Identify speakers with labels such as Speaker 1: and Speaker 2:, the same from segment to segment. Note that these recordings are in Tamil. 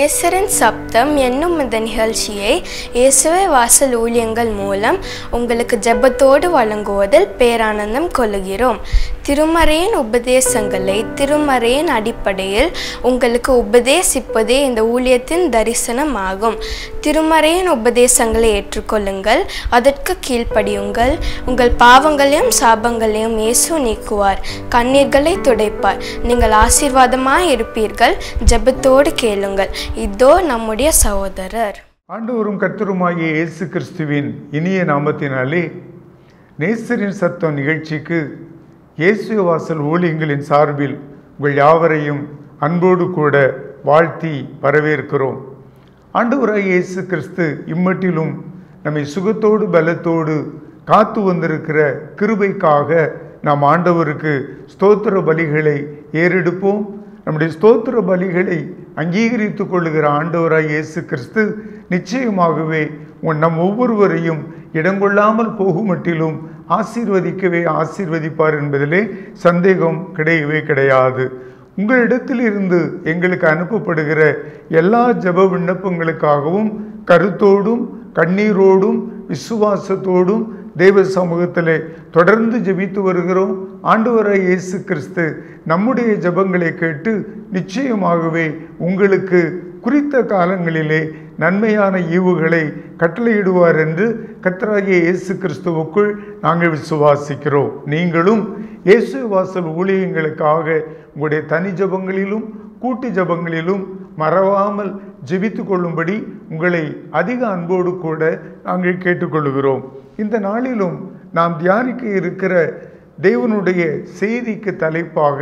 Speaker 1: நேசரின் சப்தம் என்னும் இந்த நிகழ்ச்சியை இயேசுவே வாசல் ஊழியங்கள் மூலம் உங்களுக்கு ஜெபத்தோடு வழங்குவதில் பேரானந்தம் கொள்ளுகிறோம் திருமறையின் உபதேசங்களை திருமறையின் அடிப்படையில் உங்களுக்கு உபதேசிப்பதே இந்த ஊழியத்தின் தரிசனம் ஆகும் திருமறையின் உபதேசங்களை ஏற்றுக்கொள்ளுங்கள் அதற்கு கீழ்ப்படியுங்கள் உங்கள் பாவங்களையும் சாபங்களையும் இயேசு நீக்குவார் கண்ணீர்களை துடைப்பார் நீங்கள் ஆசீர்வாதமாய் இருப்பீர்கள் ஜெபத்தோடு கேளுங்கள் இதோ நம்முடைய சகோதரர்
Speaker 2: ஆண்டவரும் கர்த்தருமாகிய இயேசு கிறிஸ்துவின் இனிய நாமத்தினாலே நேசரின் சத்தம் நிகழ்ச்சிக்கு இயேசு வாசல் ஊழியங்களின் சார்பில் உங்கள் யாவரையும் அன்போடு கூட வாழ்த்தி வரவேற்கிறோம் ஆண்டவராய் இயேசு கிறிஸ்து இம்மட்டிலும் நம்மை சுகத்தோடு பலத்தோடு காத்து வந்திருக்கிற கிருபைக்காக நாம் ஆண்டவருக்கு ஸ்தோத்திர பலிகளை ஏறெடுப்போம் நம்முடைய ஸ்தோத்திர பலிகளை அங்கீகரித்துக் கொள்ளுகிற ஆண்டவராய் இயேசு கிறிஸ்து நிச்சயமாகவே உன் நம் ஒவ்வொருவரையும் இடங்கொள்ளாமல் போகுமட்டிலும் ஆசீர்வதிக்கவே ஆசீர்வதிப்பார் என்பதிலே சந்தேகம் கிடையவே கிடையாது உங்களிடத்தில் இருந்து எங்களுக்கு அனுப்பப்படுகிற எல்லா ஜெப விண்ணப்பங்களுக்காகவும் கருத்தோடும் கண்ணீரோடும் விசுவாசத்தோடும் தெய்வ சமூகத்திலே தொடர்ந்து ஜெபித்து வருகிறோம் ஆண்டவராய் இயேசு கிறிஸ்து நம்முடைய ஜெபங்களை கேட்டு நிச்சயமாகவே உங்களுக்கு குறித்த காலங்களிலே நன்மையான ஈவுகளை கட்டளையிடுவார் என்று கர்த்தராகிய இயேசு கிறிஸ்துவுக்குள் நாங்கள் விசுவாசிக்கிறோம் நீங்களும் இயேசு வாசல் ஊழியங்களுக்காக உங்களுடைய தனி ஜபங்களிலும் கூட்டு ஜபங்களிலும் மறவாமல் ஜெபித்து கொள்ளும்படி உங்களை அதிக அன்போடு கூட நாங்கள் கேட்டுக்கொள்கிறோம் இந்த நாளிலும் நாம் தியானிக்க இருக்கிற தேவனுடைய செய்திக்கு தலைப்பாக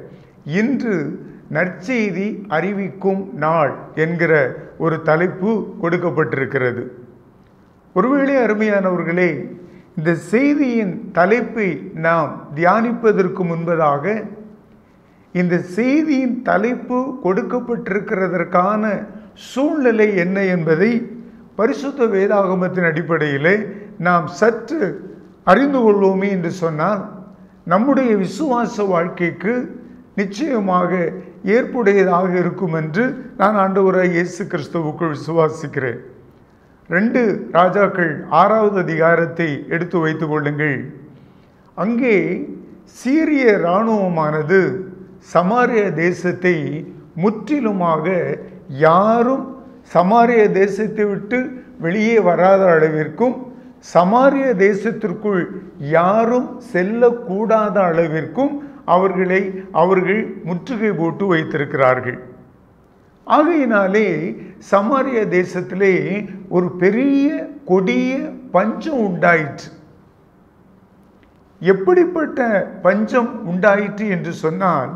Speaker 2: இன்று நற்செய்தி அறிவிக்கும் நாள் என்கிற ஒரு தலைப்பு கொடுக்கப்பட்டிருக்கிறது ஒருவேளை அருமையானவர்களே இந்த செய்தியின் தலைப்பை நாம் தியானிப்பதற்கு முன்பதாக இந்த செய்தியின் தலைப்பு கொடுக்கப்பட்டிருக்கிறதற்கான சூழ்நிலை என்ன என்பதை பரிசுத்த வேதாகமத்தின் அடிப்படையிலே நாம் சற்று அறிந்து கொள்வோமே என்று சொன்னால் நம்முடைய விசுவாச வாழ்க்கைக்கு நிச்சயமாக ஏற்புடையதாக இருக்கும் என்று நான் ஆண்டவராய் இயேசு கிறிஸ்துவுக்குள் விசுவாசிக்கிறேன் ரெண்டு ராஜாக்கள் ஆறாவது அதிகாரத்தை எடுத்து வைத்துக் கொள்ளுங்கள் அங்கே சீரிய இராணுவமானது சமாரிய தேசத்தை முற்றிலுமாக யாரும் சமாரிய தேசத்தை விட்டு வெளியே வராத அளவிற்கும் சமாரிய தேசத்திற்குள் யாரும் செல்லக்கூடாத அளவிற்கும் அவர்களை அவர்கள் முற்றுகை போட்டு வைத்திருக்கிறார்கள் ஆகையினாலே சமாரிய தேசத்திலே ஒரு பெரிய கொடிய பஞ்சம் உண்டாயிற்று எப்படிப்பட்ட பஞ்சம் உண்டாயிற்று என்று சொன்னால்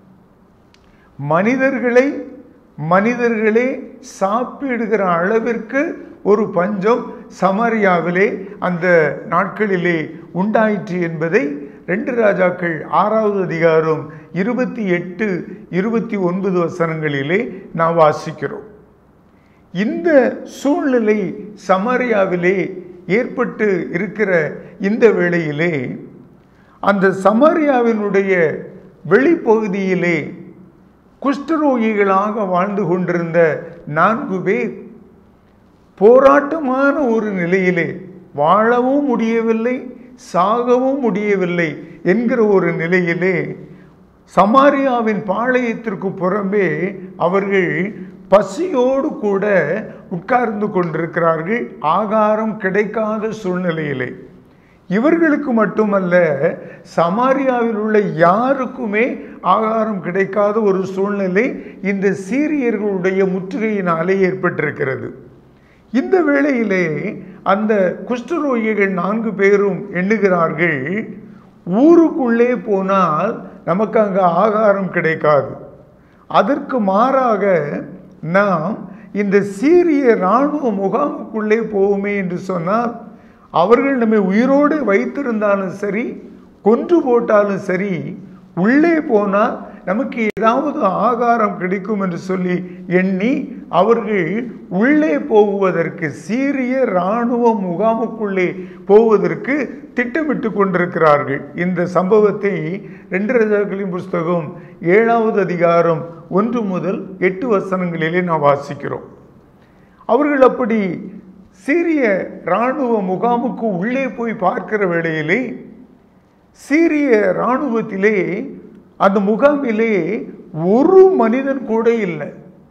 Speaker 2: மனிதர்களை மனிதர்களே சாப்பிடுகிற அளவிற்கு ஒரு பஞ்சம் சமரியாவிலே அந்த நாட்களிலே உண்டாயிற்று என்பதை ரெண்டு ராஜாக்கள் ஆறாவது அதிகாரம் இருபத்தி எட்டு இருபத்தி ஒன்பது வசனங்களிலே நாம் வாசிக்கிறோம் இந்த சூழ்நிலை சமரியாவிலே ஏற்பட்டு இருக்கிற இந்த வேளையிலே அந்த சமரியாவினுடைய வெளிப்பகுதியிலே குஷ்டரோகிகளாக வாழ்ந்து கொண்டிருந்த நான்கு பேர் போராட்டமான ஒரு நிலையிலே வாழவும் முடியவில்லை சாகவும் முடியவில்லை என்கிற ஒரு நிலையிலே சமாரியாவின் பாளையத்திற்கு புறம்பே அவர்கள் பசியோடு கூட உட்கார்ந்து கொண்டிருக்கிறார்கள் ஆகாரம் கிடைக்காத சூழ்நிலையிலே இவர்களுக்கு மட்டுமல்ல சமாரியாவில் உள்ள யாருக்குமே ஆகாரம் கிடைக்காத ஒரு சூழ்நிலை இந்த சீரியர்களுடைய முற்றுகையினாலே ஏற்பட்டிருக்கிறது இந்த வேளையிலே அந்த குஷ்டரோகிகள் நான்கு பேரும் எண்ணுகிறார்கள் ஊருக்குள்ளே போனால் நமக்கு அங்கே ஆகாரம் கிடைக்காது அதற்கு மாறாக நாம் இந்த சீரிய இராணுவ முகாமுக்குள்ளே போவோமே என்று சொன்னால் அவர்கள் நம்மை உயிரோடு வைத்திருந்தாலும் சரி கொன்று போட்டாலும் சரி உள்ளே போனால் நமக்கு ஏதாவது ஆகாரம் கிடைக்கும் என்று சொல்லி எண்ணி அவர்கள் உள்ளே போகுவதற்கு சீரிய இராணுவ முகாமுக்குள்ளே போவதற்கு திட்டமிட்டு கொண்டிருக்கிறார்கள் இந்த சம்பவத்தை ரெண்டு ராஜாக்களின் புஸ்தகம் ஏழாவது அதிகாரம் ஒன்று முதல் எட்டு வசனங்களிலே நாம் வாசிக்கிறோம் அவர்கள் அப்படி சீரிய இராணுவ முகாமுக்கு உள்ளே போய் பார்க்கிற வேளையிலே சீரிய இராணுவத்திலே அந்த முகாமிலே ஒரு மனிதன் கூட இல்லை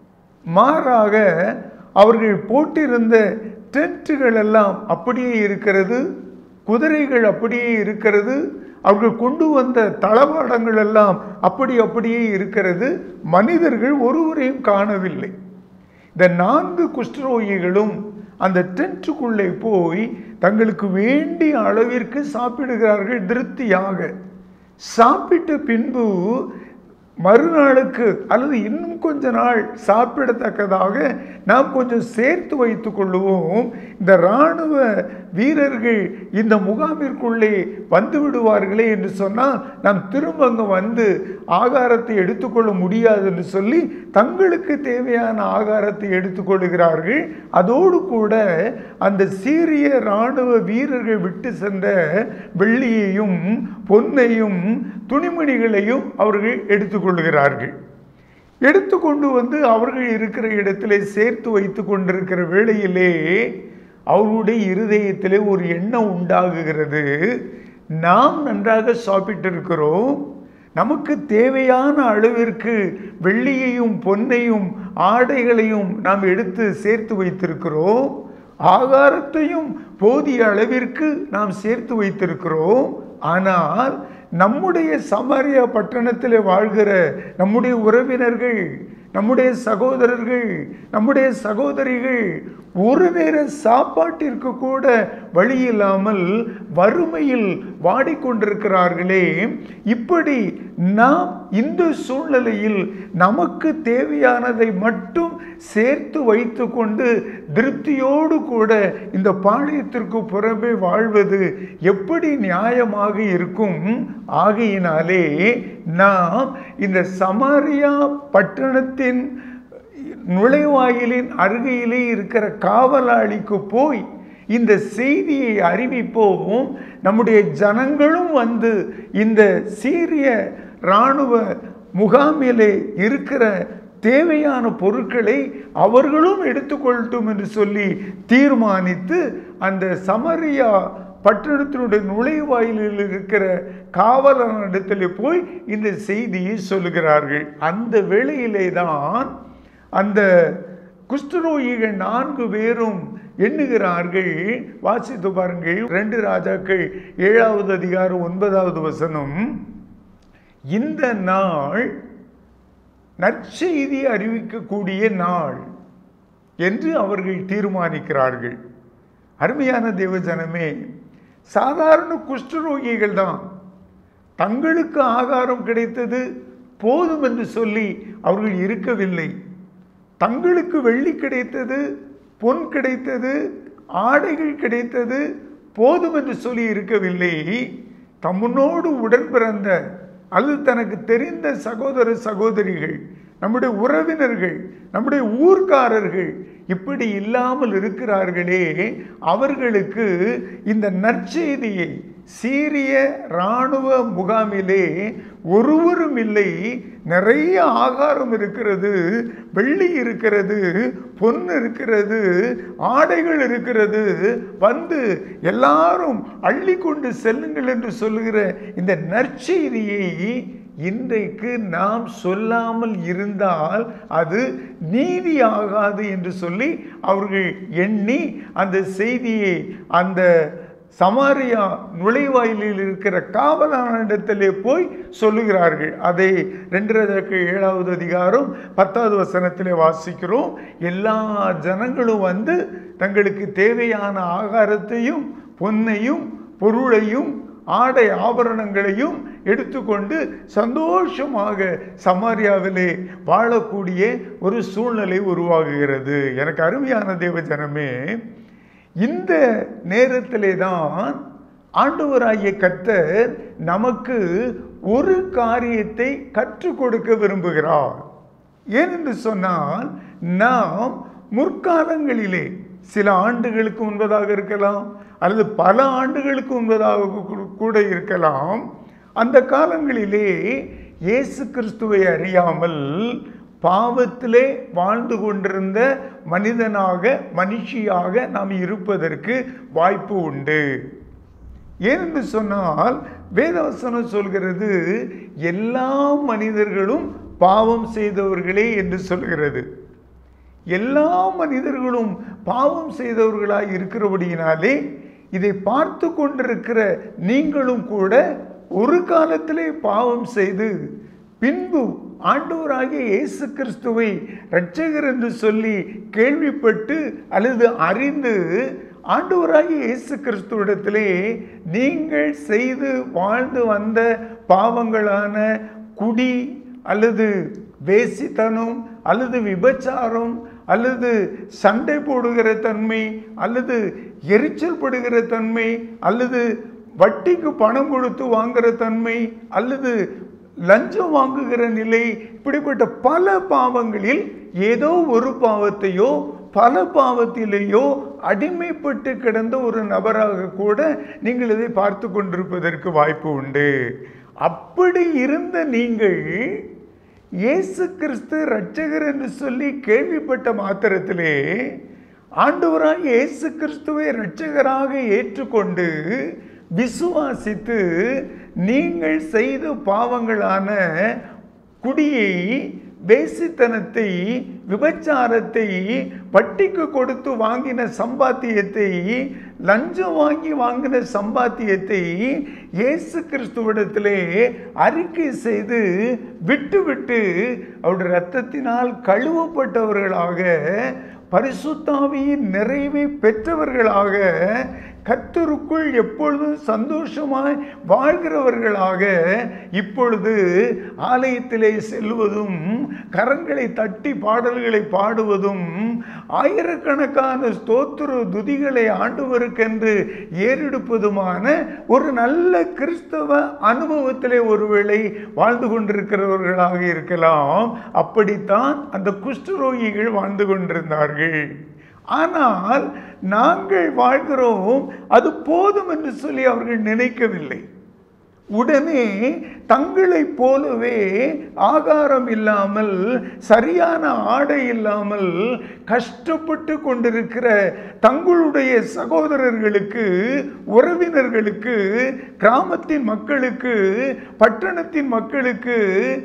Speaker 2: மாறாக அவர்கள் போட்டிருந்த டென்ட்டுகள் எல்லாம் அப்படியே இருக்கிறது குதிரைகள் அப்படியே இருக்கிறது அவர்கள் கொண்டு வந்த தளவாடங்கள் எல்லாம் அப்படி அப்படியே இருக்கிறது மனிதர்கள் ஒருவரையும் காணவில்லை இந்த நான்கு குஷ்டரோகிகளும் அந்த டென்ட்டுக்குள்ளே போய் தங்களுக்கு வேண்டிய அளவிற்கு சாப்பிடுகிறார்கள் திருப்தியாக சாப்பிட்ட பின்பு மறுநாளுக்கு அல்லது இன்னும் கொஞ்ச நாள் சாப்பிடத்தக்கதாக நாம் கொஞ்சம் சேர்த்து வைத்துக் கொள்ளுவோம் இந்த இராணுவ வீரர்கள் இந்த முகாமிற்குள்ளே வந்து விடுவார்களே என்று சொன்னால் நாம் திரும்ப அங்கே வந்து ஆகாரத்தை எடுத்துக்கொள்ள முடியாது என்று சொல்லி தங்களுக்கு தேவையான ஆகாரத்தை எடுத்துக்கொள்கிறார்கள் அதோடு கூட அந்த சீரிய இராணுவ வீரர்கள் விட்டு சென்ற வெள்ளியையும் பொன்னையும் துணிமணிகளையும் அவர்கள் எடுத்துக்கொள்கிறார்கள் எடுத்துக்கொண்டு வந்து அவர்கள் இருக்கிற இடத்திலே சேர்த்து வைத்து கொண்டிருக்கிற வேளையிலே அவருடைய இருதயத்திலே ஒரு எண்ணம் உண்டாகுகிறது நாம் நன்றாக சாப்பிட்டிருக்கிறோம் நமக்கு தேவையான அளவிற்கு வெள்ளியையும் பொன்னையும் ஆடைகளையும் நாம் எடுத்து சேர்த்து வைத்திருக்கிறோம் ஆகாரத்தையும் போதிய அளவிற்கு நாம் சேர்த்து வைத்திருக்கிறோம் ஆனால் நம்முடைய சமாரியா பட்டணத்தில் வாழ்கிற நம்முடைய உறவினர்கள் நம்முடைய சகோதரர்கள் நம்முடைய சகோதரிகள் ஒரு நேர சாப்பாட்டிற்கு கூட வழி இல்லாமல் வறுமையில் வாடிக்கொண்டிருக்கிறார்களே இப்படி நாம் இந்த சூழ்நிலையில் நமக்கு தேவையானதை மட்டும் சேர்த்து வைத்து கொண்டு திருப்தியோடு கூட இந்த பாளையத்திற்கு புறமே வாழ்வது எப்படி நியாயமாக இருக்கும் ஆகையினாலே நாம் இந்த சமாரியா பட்டணத்தின் நுழைவாயிலின் அருகையிலே இருக்கிற காவலாளிக்கு போய் இந்த செய்தியை அறிவிப்போம் நம்முடைய ஜனங்களும் வந்து இந்த சீரிய இராணுவ முகாமிலே இருக்கிற தேவையான பொருட்களை அவர்களும் எடுத்துக்கொள்ளட்டும் என்று சொல்லி தீர்மானித்து அந்த சமரியா பட்டணத்தினுடைய நுழைவாயிலில் இருக்கிற காவலனிடத்தில் போய் இந்த செய்தியை சொல்லுகிறார்கள் அந்த வேளையிலே தான் அந்த குஷ்டரோகிகள் நான்கு பேரும் எண்ணுகிறார்கள் வாசித்து பாருங்கள் ரெண்டு ராஜாக்கள் ஏழாவது அதிகாரம் ஒன்பதாவது வசனம் இந்த நாள் நற்செய்தி அறிவிக்கக்கூடிய நாள் என்று அவர்கள் தீர்மானிக்கிறார்கள் அருமையான தேவஜனமே சாதாரண குஷ்டரோகிகள் தான் தங்களுக்கு ஆகாரம் கிடைத்தது போதும் என்று சொல்லி அவர்கள் இருக்கவில்லை தங்களுக்கு வெள்ளி கிடைத்தது பொன் கிடைத்தது ஆடைகள் கிடைத்தது போதும் என்று சொல்லி இருக்கவில்லை தம்முனோடு உடன் பிறந்த அல்லது தனக்கு தெரிந்த சகோதர சகோதரிகள் நம்முடைய உறவினர்கள் நம்முடைய ஊர்க்காரர்கள் இப்படி இல்லாமல் இருக்கிறார்களே அவர்களுக்கு இந்த நற்செய்தியை சீரிய இராணுவ முகாமிலே ஒருவரும் இல்லை நிறைய ஆகாரம் இருக்கிறது வெள்ளி இருக்கிறது பொன் இருக்கிறது ஆடைகள் இருக்கிறது வந்து எல்லாரும் அள்ளி கொண்டு செல்லுங்கள் என்று சொல்லுகிற இந்த நற்செய்தியை இன்றைக்கு நாம் சொல்லாமல் இருந்தால் அது நீதி ஆகாது என்று சொல்லி அவர்கள் எண்ணி அந்த செய்தியை அந்த சமாரியா நுழைவாயிலில் இருக்கிற காவலானிடத்திலே போய் சொல்லுகிறார்கள் அதை ரெண்டு ராஜாக்கள் ஏழாவது அதிகாரம் பத்தாவது வசனத்திலே வாசிக்கிறோம் எல்லா ஜனங்களும் வந்து தங்களுக்கு தேவையான ஆகாரத்தையும் பொன்னையும் பொருளையும் ஆடை ஆபரணங்களையும் எடுத்துக்கொண்டு சந்தோஷமாக சமாரியாவிலே வாழக்கூடிய ஒரு சூழ்நிலை உருவாகுகிறது எனக்கு அருமையான தேவ ஜனமே இந்த நேரத்திலே தான் ஆண்டவராகிய கர்த்தர் நமக்கு ஒரு காரியத்தை கற்றுக் கொடுக்க விரும்புகிறார் ஏனென்று சொன்னால் நாம் முற்காலங்களிலே சில ஆண்டுகளுக்கு முன்பதாக இருக்கலாம் அல்லது பல ஆண்டுகளுக்கு முன்பதாக கூ- கூட இருக்கலாம் அந்த காலங்களிலே இயேசு கிறிஸ்துவை அறியாமல் பாவத்திலே வாழ்ந்து கொண்டிருந்த மனிதனாக மனுஷியாக நாம் இருப்பதற்கு வாய்ப்பு உண்டு ஏனென்று சொன்னால் வேதவசனம் சொல்கிறது எல்லா மனிதர்களும் பாவம் செய்தவர்களே என்று சொல்கிறது எல்லா மனிதர்களும் பாவம் செய்தவர்களாய் இருக்கிறபடியினாலே இதை பார்த்து கொண்டிருக்கிற நீங்களும் கூட ஒரு காலத்திலே பாவம் செய்து பின்பு ஆண்டவராகிய இயேசு கிறிஸ்துவை இரட்சகர் என்று சொல்லி கேள்விப்பட்டு அல்லது அறிந்து ஆண்டவராகிய இயேசு கிறிஸ்துவிடத்திலே நீங்கள் செய்து வாழ்ந்து வந்த பாவங்களான குடி அல்லது வேசித்தனம் அல்லது விபச்சாரம் அல்லது சண்டை போடுகிற தன்மை அல்லது எரிச்சல் படுகிற தன்மை அல்லது வட்டிக்கு பணம் கொடுத்து வாங்குகிற தன்மை அல்லது லஞ்சம் வாங்குகிற நிலை இப்படிப்பட்ட பல பாவங்களில் ஏதோ ஒரு பாவத்தையோ பல பாவத்திலேயோ அடிமைப்பட்டு கிடந்த ஒரு நபராக கூட நீங்கள் இதை பார்த்து கொண்டிருப்பதற்கு வாய்ப்பு உண்டு அப்படி இருந்த நீங்கள் இயேசு கிறிஸ்து இரட்சகர் என்று சொல்லி கேள்விப்பட்ட மாத்திரத்திலே ஆண்டவராக இயேசு கிறிஸ்துவை இரட்சகராக ஏற்றுக்கொண்டு விசுவாசித்து நீங்கள் செய்த பாவங்களான குடியை வேசித்தனத்தை விபச்சாரத்தை பட்டிக்கு கொடுத்து வாங்கின சம்பாத்தியத்தை லஞ்சம் வாங்கி வாங்கின சம்பாத்தியத்தை இயேசு கிறிஸ்துவிடத்திலே அறிக்கை செய்து விட்டு விட்டு அவருடைய இரத்தத்தினால் கழுவப்பட்டவர்களாக பரிசுத்தாவியின் நிறைவை பெற்றவர்களாக கர்த்தருக்குள் எப்பொழுதும் சந்தோஷமாய் வாழ்கிறவர்களாக இப்பொழுது ஆலயத்திலே செல்வதும் கரங்களை தட்டி பாடல்களை பாடுவதும் ஆயிரக்கணக்கான ஸ்தோத்திர துதிகளை ஆண்டவருக்கென்று ஏறெடுப்பதுமான ஒரு நல்ல கிறிஸ்தவ அனுபவத்திலே ஒருவேளை வாழ்ந்து கொண்டிருக்கிறவர்களாக இருக்கலாம் அப்படித்தான் அந்த குஷ்டரோகிகள் வாழ்ந்து கொண்டிருந்தார்கள் ஆனால் நாங்கள் வாழ்கிறோம் அது போதும் என்று சொல்லி அவர்கள் நினைக்கவில்லை உடனே தங்களைப் போலவே ஆகாரம் இல்லாமல் சரியான ஆடை இல்லாமல் கஷ்டப்பட்டு கொண்டிருக்கிற தங்களுடைய சகோதரர்களுக்கு உறவினர்களுக்கு கிராமத்தின் மக்களுக்கு பட்டணத்தின் மக்களுக்கு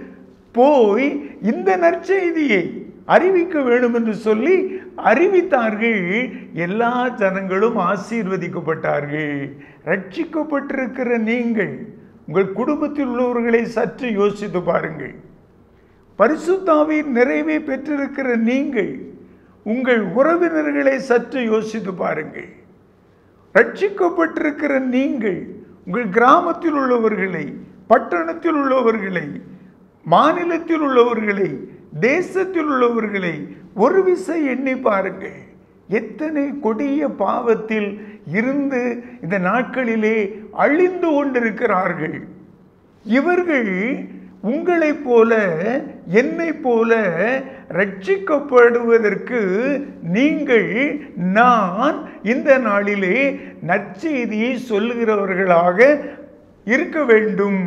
Speaker 2: போய் இந்த நற்செய்தியை அறிவிக்க வேண்டும் என்று சொல்லி அறிவித்தார்கள் எல்லா ஜனங்களும் ஆசீர்வதிக்கப்பட்டார்கள் ரட்சிக்கப்பட்டிருக்கிற நீங்கள் உங்கள் குடும்பத்தில் உள்ளவர்களை சற்று யோசித்து பாருங்கள் பரிசுத்தாவின் நிறைவை பெற்றிருக்கிற நீங்கள் உங்கள் உறவினர்களை சற்று யோசித்து பாருங்கள் ரட்சிக்கப்பட்டிருக்கிற நீங்கள் உங்கள் கிராமத்தில் உள்ளவர்களை பட்டணத்தில் உள்ளவர்களை மாநிலத்தில் உள்ளவர்களை தேசத்தில் உள்ளவர்களை ஒரு விசை எண்ணி பாருங்கள் எத்தனை கொடிய பாவத்தில் இருந்து இந்த நாட்களிலே அழிந்து கொண்டிருக்கிறார்கள் இவர்கள் உங்களைப் போல என்னைப் போல ரட்சிக்கப்படுவதற்கு நீங்கள் நான் இந்த நாளிலே நற்செய்தியை சொல்லுகிறவர்களாக இருக்க வேண்டும்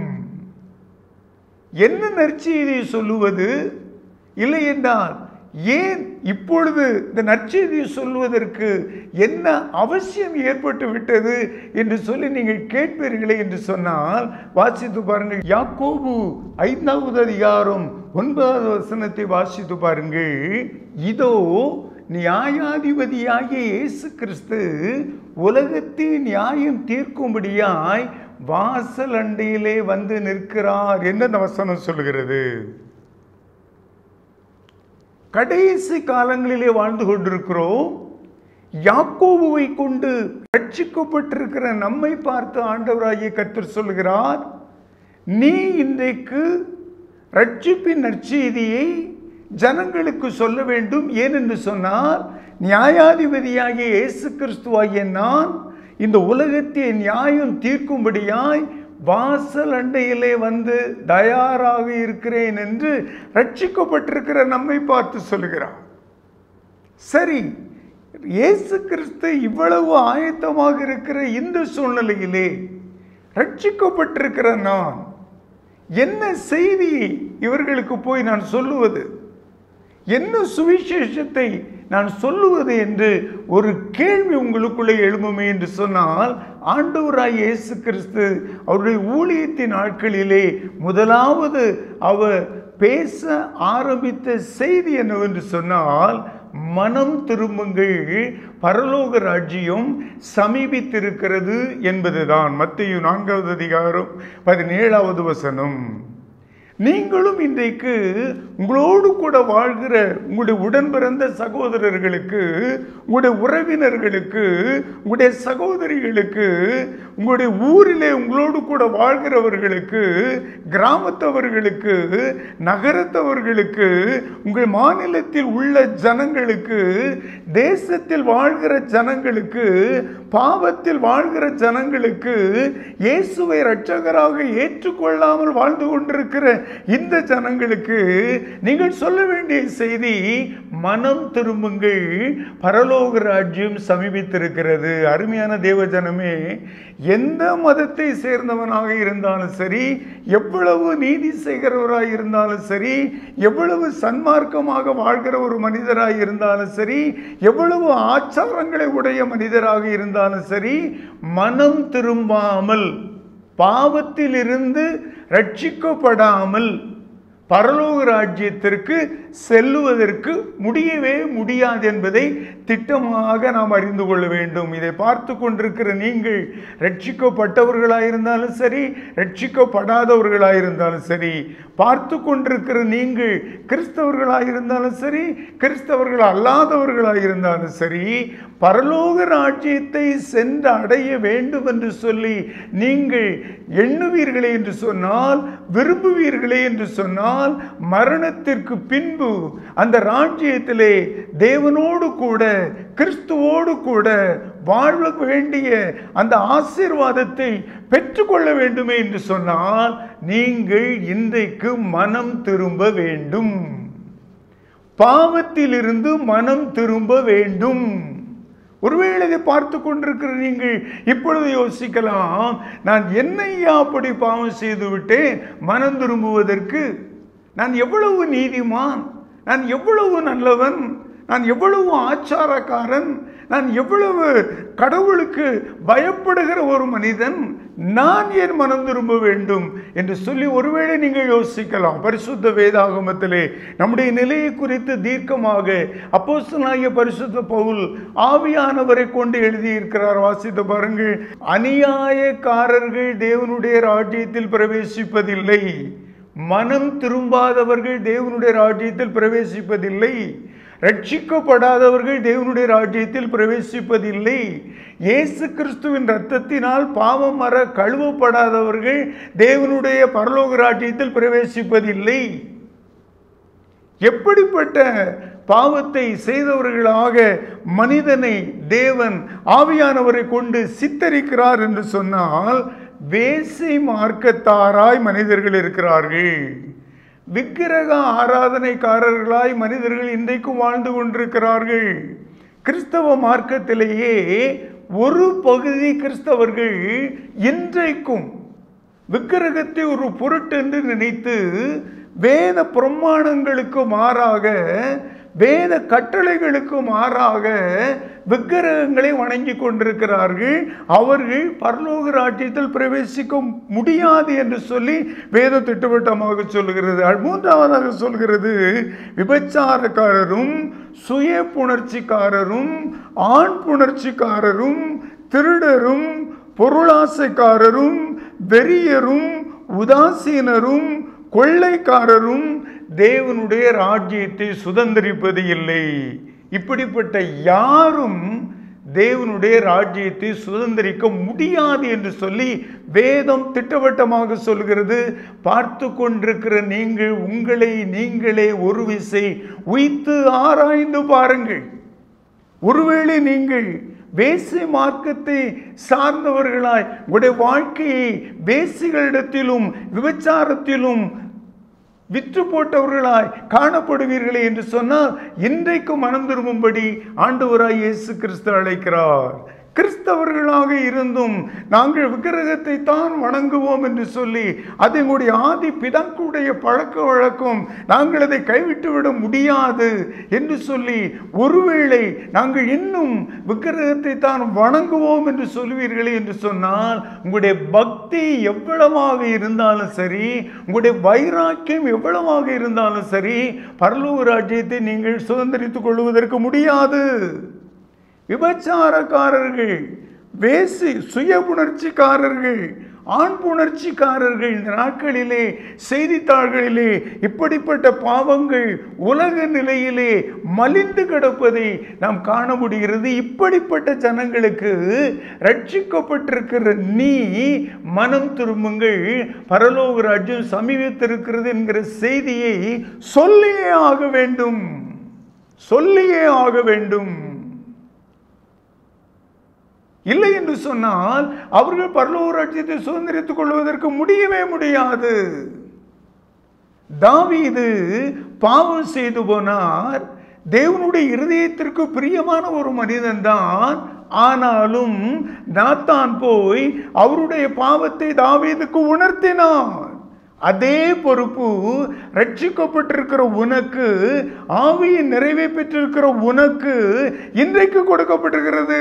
Speaker 2: என்ன நற்செய்தியை சொல்லுவது இல்லை என்றால் ஏன் இப்பொழுது இந்த நற்செய்தியை சொல்வதற்கு என்ன அவசியம் ஏற்பட்டு விட்டது என்று சொல்லி நீங்கள் கேட்பீர்களே என்று சொன்னால் வாசித்து பாருங்கள் யாக்கோபு ஐந்தாவது அதிகாரம் ஒன்பதாவது வசனத்தை வாசித்து பாருங்கள் இதோ நியாயாதிபதியாகிய இயேசு கிறிஸ்து உலகத்தின் நியாயம் தீர்க்கும்படியாய் வாசல் அண்டையிலே வந்து நிற்கிறார் என்று அந்த வசனம் சொல்கிறது கடைசி காலங்களிலே வாழ்ந்து கொண்டிருக்கிறோம் யாக்கோபுவை கொண்டு ரட்சிக்கப்பட்டிருக்கிற நம்மை பார்த்து ஆண்டவராகிய கர்த்தர் சொல்கிறார் நீ இன்றைக்கு ரட்சிப்பின் நற்செய்தியை ஜனங்களுக்கு சொல்ல வேண்டும் ஏனென்று சொன்னால் நியாயாதிபதியாகிய இயேசு கிறிஸ்துவாகிய நான் இந்த உலகத்தை நியாயம் தீர்க்கும்படியாய் வாசல் அண்டையிலே வந்து தயாராக இருக்கிறேன் என்று ரட்சிக்கப்பட்டிருக்கிற நம்மை பார்த்து சொல்கிறார் சரி இயேசு கிறிஸ்து இவ்வளவு ஆயத்தமாக இருக்கிற இந்த சூழ்நிலையிலே ரட்சிக்கப்பட்டிருக்கிற நான் என்ன செய்தி இவர்களுக்கு போய் நான் சொல்லுவது என்ன சுவிசேஷத்தை நான் சொல்லுவது என்று ஒரு கேள்வி உங்களுக்குள்ளே எழும்புமே என்று சொன்னால் ஆண்டவராய் இயேசு கிறிஸ்து அவருடைய ஊழியத்தின் நாட்களிலே முதலாவது அவர் பேச ஆரம்பித்த செய்தி என்னவென்று சொன்னால் மனம் திரும்புங்கள் பரலோக ராஜ்யம் சமீபித்திருக்கிறது என்பதுதான் மத்திய நான்காவது அதிகாரம் பதினேழாவது வசனம் நீங்களும் இன்றைக்கு உங்களோடு கூட வாழ்கிற உங்களுடைய உடன் பிறந்த சகோதரர்களுக்கு உங்களுடைய உறவினர்களுக்கு உங்களுடைய சகோதரிகளுக்கு உங்களுடைய ஊரிலே உங்களோடு கூட வாழ்கிறவர்களுக்கு கிராமத்தவர்களுக்கு நகரத்தவர்களுக்கு உங்கள் மாநிலத்தில் உள்ள ஜனங்களுக்கு தேசத்தில் வாழ்கிற ஜனங்களுக்கு பாவத்தில் வாழ்கிற ஜனங்களுக்கு இயேசுவை இரட்சகராக ஏற்றுக்கொள்ளாமல் வாழ்ந்து கொண்டிருக்கிற இந்த ஜனங்களுக்கு நீங்கள் சொல்ல வேண்டிய செய்தி மனம் திரும்புங்கள் பரலோக ராஜ்யம் சமீபித்திருக்கிறது அருமையான தேவ ஜனமே எந்த மதத்தை சேர்ந்தவனாக இருந்தாலும் சரி எவ்வளவு நீதி செய்கிறவராக இருந்தாலும் சரி எவ்வளவு சன்மார்க்கமாக வாழ்கிற ஒரு மனிதராக இருந்தாலும் சரி எவ்வளவு ஆச்சாரங்களை உடைய மனிதராக இருந்தாலும் சரி மனம் திரும்பாமல் பாவத்திலிருந்து ரட்சிக்கப்படாமல் பரலோக ராஜ்யத்திற்கு செல்லுவதற்கு முடியவே முடியாது என்பதை திட்டமாக நாம் அறிந்து கொள்ள வேண்டும் இதை பார்த்து கொண்டிருக்கிற நீங்கள் ரட்சிக்கப்பட்டவர்களாக இருந்தாலும் சரி ரட்சிக்கப்படாதவர்களாக இருந்தாலும் சரி பார்த்து கொண்டிருக்கிற நீங்கள் கிறிஸ்தவர்களாக இருந்தாலும் சரி கிறிஸ்தவர்கள் அல்லாதவர்களாக இருந்தாலும் சரி பரலோக ராஜ்யத்தை சென்று அடைய வேண்டும் என்று சொல்லி நீங்கள் எண்ணுவீர்களே என்று சொன்னால் விரும்புவீர்களே என்று சொன்னால் மரணத்திற்கு பின்பு அந்த ராஜ்யத்திலே தேவனோடு கூட கிறிஸ்துவோடு கூட வாழ வேண்டிய அந்த ஆசீர்வாதத்தை பெற்றுக்கொள்ள வேண்டுமே என்று சொன்னால் நீங்கள் இன்றைக்கு மனம் திரும்ப வேண்டும் பாவத்திலிருந்து மனம் திரும்ப வேண்டும் ஒருவேளை இதை பார்த்து கொண்டிருக்கிற நீங்கள் இப்பொழுது யோசிக்கலாம் நான் என்னையா அப்படி பாவம் செய்து விட்டேன் மனம் திரும்புவதற்கு நான் எவ்வளவு நீதிமான் நான் எவ்வளவு நல்லவன் நான் எவ்வளவு ஆச்சாரக்காரன் நான் எவ்வளவு கடவுளுக்கு பயப்படுகிற ஒரு மனிதன் நான் ஏன் மனம் திரும்ப வேண்டும் என்று சொல்லி ஒருவேளை நீங்கள் யோசிக்கலாம் பரிசுத்த வேதாகமத்திலே நம்முடைய நிலையை குறித்து தீர்க்கமாக அப்போஸ்தலனாகிய பரிசுத்த பவுல் ஆவியானவரை கொண்டு எழுதியிருக்கிறார் வாசித்து பாருங்கள் அநியாயக்காரர்கள் தேவனுடைய ராஜ்யத்தில் பிரவேசிப்பதில்லை மனம் திரும்பாதவர்கள் தேவனுடைய ராஜ்யத்தில் பிரவேசிப்பதில்லை ரட்சிக்கப்படாதவர்கள் தேவனுடைய ராஜ்யத்தில் பிரவேசிப்பதில்லை இயேசு கிறிஸ்துவின் இரத்தத்தினால் பாவம் மற கழுவப்படாதவர்கள் தேவனுடைய பரலோக ராஜ்யத்தில் பிரவேசிப்பதில்லை எப்படிப்பட்ட பாவத்தை செய்தவர்களாக மனிதனை தேவன் ஆவியானவரை கொண்டு சித்தரிக்கிறார் என்று சொன்னால் வேசி மார்க்கத்தாராய் மனிதர்கள் இருக்கிறார்கள் விக்கிரக ஆராதனைக்காரர்களாய் மனிதர்கள் இன்றைக்கும் வாழ்ந்து கொண்டிருக்கிறார்கள் கிறிஸ்தவ மார்க்கத்திலேயே ஒரு பகுதி கிறிஸ்தவர்கள் இன்றைக்கும் விக்கிரகத்தை ஒரு பொருட்டு என்று நினைத்து வேத பிரமாணங்களுக்கு மாறாக வேத கட்டளைகளுக்கு மாறாக விக்கிரகங்களை வணங்கி கொண்டிருக்கிறார்கள் அவர்கள் பரலோக ராஜ்யத்தில் பிரவேசிக்க முடியாது என்று சொல்லி வேத திட்டவட்டமாக சொல்கிறது மூன்றாவதாக சொல்கிறது விபச்சாரக்காரரும் சுய புணர்ச்சிக்காரரும் ஆண் புணர்ச்சிக்காரரும் திருடரும் பொருளாசைக்காரரும் வெறியரும் உதாசீனரும் கொள்ளைக்காரரும் தேவனுடைய ராஜ்யத்தை சுதந்திரிப்பது இல்லை இப்படிப்பட்ட யாரும் தேவனுடைய ராஜ்யத்தை சுதந்திரிக்க முடியாது என்று சொல்லி வேதம் திட்டவட்டமாக சொல்கிறது பார்த்து கொண்டிருக்கிற நீங்கள் உங்களை நீங்களே ஒரு விசை உய்த்து ஆராய்ந்து பாருங்கள் ஒருவேளை நீங்கள் வேசி மார்க்கத்தை சார்ந்தவர்களாய் உங்களுடைய வாழ்க்கையை வேசிகளிடத்திலும் விபச்சாரத்திலும் விற்று போட்டவர்களாய் காணப்படுவீர்களே என்று சொன்னால் இன்றைக்கு மனம் திரும்பும்படி ஆண்டவராய் இயேசு கிறிஸ்து அழைக்கிறார் கிறிஸ்தவர்களாக இருந்தும் நாங்கள் விக்கிரகத்தை தான் வணங்குவோம் என்று சொல்லி அது எங்களுடைய ஆதி பிதாக்களுடைய பழக்க வழக்கம் நாங்கள் அதை கைவிட்டு விட முடியாது என்று சொல்லி ஒருவேளை நாங்கள் இன்னும் விக்கிரகத்தை தான் வணங்குவோம் என்று சொல்வீர்களே என்று சொன்னால் உங்களுடைய பக்தி எவ்வளவாக இருந்தாலும் சரி உங்களுடைய வைராக்கியம் எவ்வளவாக இருந்தாலும் சரி பரலோக ராஜ்யத்தை நீங்கள் சுதந்திரித்துக் கொள்வதற்கு முடியாது விபச்சாரக்காரர்கள் வேசி சுய புணர்ச்சிக்காரர்கள் ஆண் புணர்ச்சிக்காரர்கள் இந்த நாட்களிலே செய்தித்தாள்களிலே இப்படிப்பட்ட பாவங்கள் உலக நிலையிலே மலிந்து கிடப்பதை நாம் காண முடிகிறது இப்படிப்பட்ட ஜனங்களுக்கு ரட்சிக்கப்பட்டிருக்கிற நீ மனம் திரும்புங்கள் பரலோக ராஜ்யம் சமீபத்திருக்கிறது என்கிற செய்தியை சொல்லியே ஆக வேண்டும் சொல்லியே ஆக வேண்டும் இல்லை என்று சொன்னால் அவர்கள் பரலோக ராஜ்யத்தை சுதந்திரித்துக் கொள்வதற்கு முடியவே முடியாது தாவீது பாவம் செய்து போனார் தேவனுடைய இருதயத்திற்கு பிரியமான ஒரு மனிதன்தான் ஆனாலும் நாத்தான் போய் அவருடைய பாவத்தை தாவீதுக்கு உணர்த்தினார் அதே பொறுப்பு ரட்சிக்கப்பட்டிருக்கிற உனக்கு ஆவியின் நிறைவை பெற்றிருக்கிற உனக்கு இன்றைக்கு கொடுக்கப்பட்டிருக்கிறது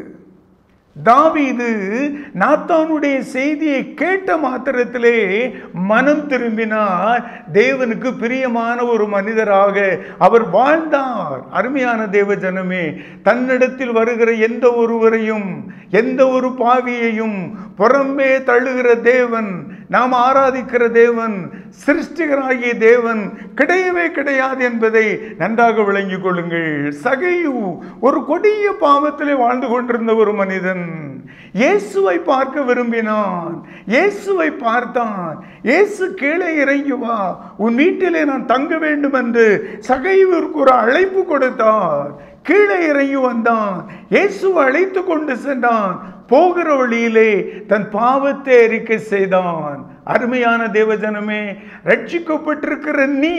Speaker 2: தாவீது நாத்தானுடைய செய்தியை கேட்ட மாத்திரத்திலே மனம் திரும்பினார் தேவனுக்கு பிரியமான ஒரு மனிதராக அவர் வாழ்ந்தார் அருமையான தேவ ஜனமே தன்னிடத்தில் வருகிற எந்த ஒருவரையும் எந்த ஒரு பாவியையும் புறம்பே தள்ளுகிற தேவன் நாம் ஆராதிக்கிற தேவன் சிருஷ்டிகராகிய தேவன் கிடையவே கிடையாது என்பதை நன்றாக விளங்கிக் கொள்ளுங்கள் சகையு ஒரு கொடிய பாவத்திலே வாழ்ந்து கொண்டிருந்த ஒரு மனிதன் இயேசுவை பார்க்க விரும்பினான் இயேசுவை பார்த்தான் இயேசு கீழே இறங்கி வா உன் வீட்டிலே நான் தங்க வேண்டும் என்று சகைவிற்கு ஒரு அழைப்பு கொடுத்தார் கீழே இறங்கி வந்தான் இயேசுவை அழைத்து கொண்டு சென்றான் போகிற வழியிலே தன் பாவத்தை அறிக்கை செய்தான் அருமையான தேவஜனமே ரட்சிக்கப்பட்டிருக்கிற நீ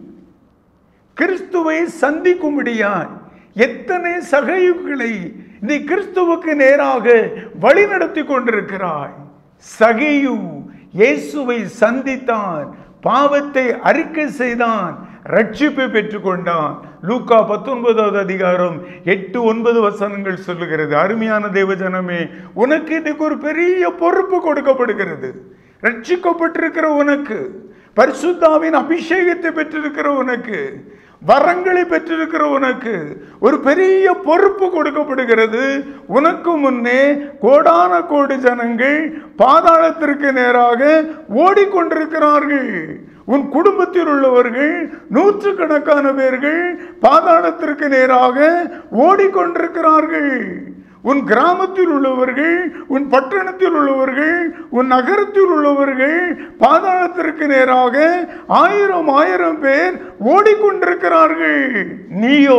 Speaker 2: கிறிஸ்துவை சந்திக்கும்படியாய் எத்தனை சகையுகளை நீ கிறிஸ்துவுக்கு நேராக வழி நடத்தி கொண்டிருக்கிறாய் சகையு இயேசுவை சந்தித்தான் பாவத்தை அறிக்கை செய்தான் ரட்சிப்பை பெற்றுக்கொண்டான் லூக்கா பத்தொன்பதாவது அதிகாரம் எட்டு ஒன்பது வசனங்கள் சொல்லுகிறது அருமையான தேவஜனமே உனக்கு இன்னைக்கு ஒரு பெரிய பொறுப்பு கொடுக்கப்படுகிறது ரட்சிக்கப்பட்டிருக்கிற உனக்கு பரிசுத்தாவின் அபிஷேகத்தை பெற்றிருக்கிற உனக்கு வரங்களை பெற்றிருக்கிற உனக்கு ஒரு பெரிய பொறுப்பு கொடுக்கப்படுகிறது உனக்கு முன்னே கோடான கோடி ஜனங்கள் பாதாளத்திற்கு நேராக ஓடிக்கொண்டிருக்கிறார்கள் உன் குடும்பத்தில் உள்ளவர்கள் நூற்றுக்கணக்கான பேர்கள் பாதாளத்திற்கு நேராக ஓடிக்கொண்டிருக்கிறார்கள் உன் கிராமத்தில் உள்ளவர்கள் உன் பட்டணத்தில் உள்ளவர்கள் உன் நகரத்தில் உள்ளவர்கள் பாதாளத்திற்கு நேராக ஆயிரம் ஆயிரம் பேர் ஓடிக்கொண்டிருக்கிறார்கள் நீயோ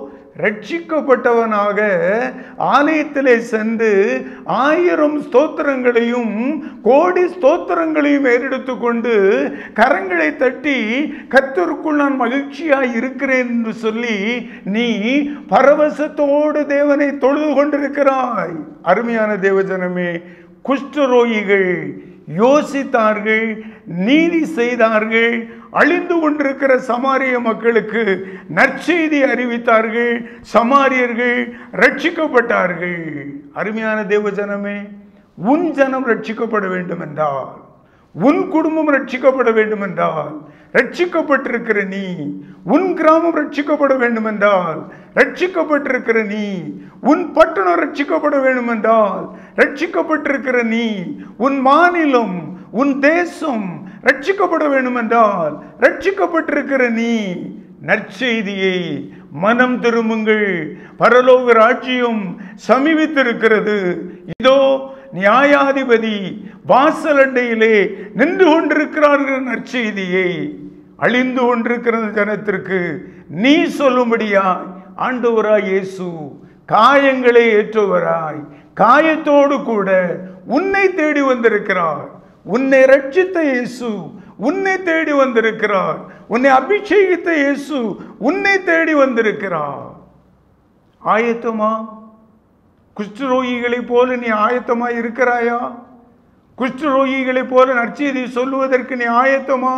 Speaker 2: ரட்சிக்கப்பட்டவனாக ஆலயத்திலே சென்று ஆயிரம் ஸ்தோத்திரங்களையும் கோடி ஸ்தோத்திரங்களையும் ஏறெடுத்து கொண்டு கரங்களை தட்டி கத்தருக்குள் நான் மகிழ்ச்சியாய் இருக்கிறேன் என்று சொல்லி நீ பரவசத்தோடு தேவனை தொழுது கொண்டிருக்கிறாய் அருமையான தேவஜனமே குஷ்டரோகிகள் யோசித்தார்கள் நீதி செய்தார்கள் அழிந்து கொண்டிருக்கிற சமாரிய மக்களுக்கு நற்செய்தி அறிவித்தார்கள் சமாரியர்கள் ரட்சிக்கப்பட்டார்கள் அருமையான தேவ ஜனமே உன் ஜனம் ரட்சிக்கப்பட வேண்டும் என்றால் உன் குடும்பம் ரட்சிக்கப்பட வேண்டும் என்றால் ரட்சிக்கப்பட்டிருக்கிற நீ உன் கிராமம் ரட்சிக்கப்பட வேண்டும் என்றால் ரட்சிக்கப்பட்டிருக்கிற நீ உன் பட்டணம் ரட்சிக்கப்பட வேண்டும் என்றால் ரட்சிக்கப்பட்டிருக்கிற நீ உன் மாநிலம் உன் தேசம் ரட்சிக்கப்பட வேண்டும் என்றால் ரட்சிக்கப்பட்டிருக்கிற நீ நற்செய்தியை மனம் திரும்புங்கள் பரலோக ராஜ்யம் சமீபித்திருக்கிறது இதோ நியாயாதிபதி வாசலண்டையிலே நின்று கொண்டிருக்கிறார்கள் நற்செய்தியை அழிந்து கொண்டிருக்கிற ஜனத்திற்கு நீ சொல்லும்படியா ஆண்டவராய் இயேசு காயங்களை ஏற்றுவராய் காயத்தோடு கூட உன்னை தேடி வந்திருக்கிறார் உன்னை ரட்சித்த இயேசு உன்னை தேடி வந்திருக்கிறார் உன்னை அபிஷேகித்த இயேசு உன்னை தேடி வந்திருக்கிறார் ஆயத்தமா குஷ்டரோகிகளைப் போல நீ ஆயத்தமா இருக்கிறாயா குஷ்டரோகிகளைப் போல நற்செய்தி சொல்லுவதற்கு நீ ஆயத்தமா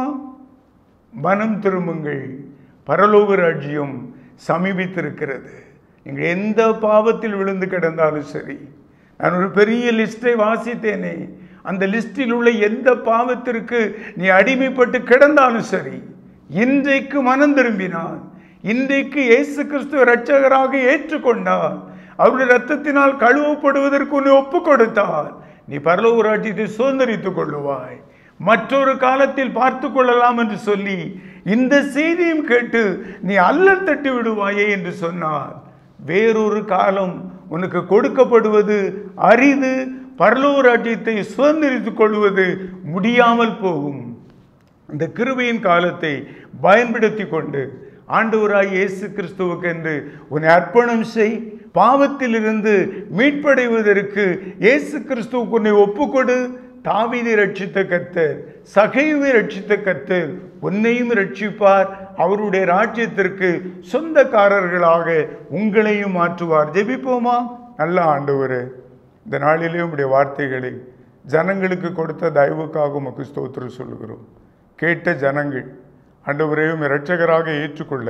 Speaker 2: மனம் திரும்புங்கள் பரலோக ராஜ்யம் சமீபித்திருக்கிறது நீங்கள் எந்த பாவத்தில் விழுந்து கிடந்தாலும் சரி நான் ஒரு பெரிய லிஸ்டை வாசித்தேனே அந்த லிஸ்டில் உள்ள எந்த பாவத்திற்கு நீ அடிமைப்பட்டு கிடந்தாலும் சரி இன்றைக்கு மனம் திரும்பினான் இன்றைக்கு இயேசு கிறிஸ்துவ இரட்சகராக ஏற்றுக்கொண்டார் அவருடைய ரத்தத்தினால் கழுவப்படுவதற்கு உன்னை ஒப்பு கொடுத்தார் நீ பரலோக ராஜ்யத்தை சுதந்திரித்துக் கொள்ளுவாய் மற்றொரு காலத்தில் பார்த்து கொள்ளலாம் என்று சொல்லி இந்த செய்தியும் கேட்டு நீ அல்லல் தட்டி விடுவாயே என்று சொன்னார் வேறொரு காலம் உனக்கு கொடுக்கப்படுவது அரிது பரலோக ராஜ்யத்தை சுதந்திரித்துக் கொள்வது முடியாமல் போகும் இந்த கிருபையின் காலத்தை பயன்படுத்தி கொண்டு ஆண்டவராய் இயேசு கிறிஸ்துவுக்கு என்று உன்னை அர்ப்பணம் செய் பாவத்திலிருந்து மீட்படைவதற்கு இயேசு கிறிஸ்துவுக்கு உன்னை ஒப்புக்கொடு தாவீதை ரட்சித்த கர்த்தர் சகைவை ரட்சித்த கர்த்தர் உன்னையும் ரட்சிப்பார் அவருடைய ராஜ்யத்திற்கு சொந்தக்காரர்களாக உங்களையும் மாற்றுவார் ஜெபிப்போமா நல்ல ஆண்டவரே இந்த நாளிலே உடைய வார்த்தைகளை ஜனங்களுக்கு கொடுத்த தயவுக்காக உமக்கு ஸ்தோத்திரம் சொல்லுகிறோம் கேட்ட ஜனங்கள் ஆண்டவரையும் இரட்சகராக ஏற்றுக்கொள்ள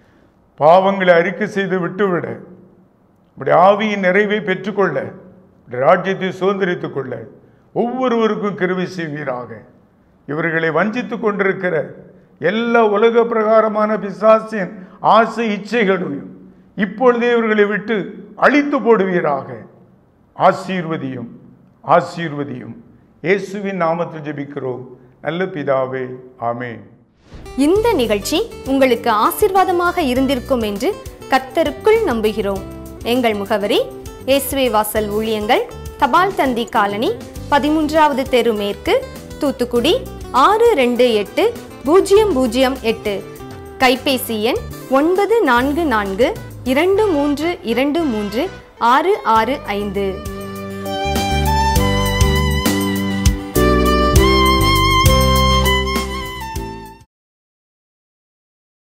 Speaker 2: பாவங்களை அறிக்கை செய்து விட்டுவிட உடைய ஆவியின் நிறைவை பெற்றுக்கொள்ள உடைய ராஜ்யத்தை சுதந்திரித்துக் கொள்ள ஒவ்வொருவருக்கும் கிருவி செய்வீராக இவர்களை வஞ்சித்துக் கொண்டிருக்கிற எல்லா உலக பிரகாரமான பிசாசின் ஆசை இச்சைகளையும் இப்பொழுதே இவர்களை விட்டு அழித்து போடுவீராக ஆசீர்வதியும் ஆசீர்வதியும் இயேசுவின் நாமத்தில் ஜெபிக்கிறோம் நல்ல பிதாவே ஆமென்
Speaker 3: இந்த நிகழ்ச்சி உங்களுக்கு ஆசிர்வாதமாக இருந்திருக்கும் என்று கர்த்தருக்குள் நம்புகிறோம் எங்கள் முகவரி இயேசுவே வாசல் ஊழியங்கள் தபால் தந்தி காலனி பதிமூன்றாவது தெரு மேற்கு தூத்துக்குடி ஆறு ரெண்டு எட்டு பூஜ்ஜியம் பூஜ்ஜியம் எட்டு கைபேசி எண் ஒன்பது நான்கு நான்கு இரண்டு மூன்று இரண்டு மூன்று ஆறு ஆறு ஐந்து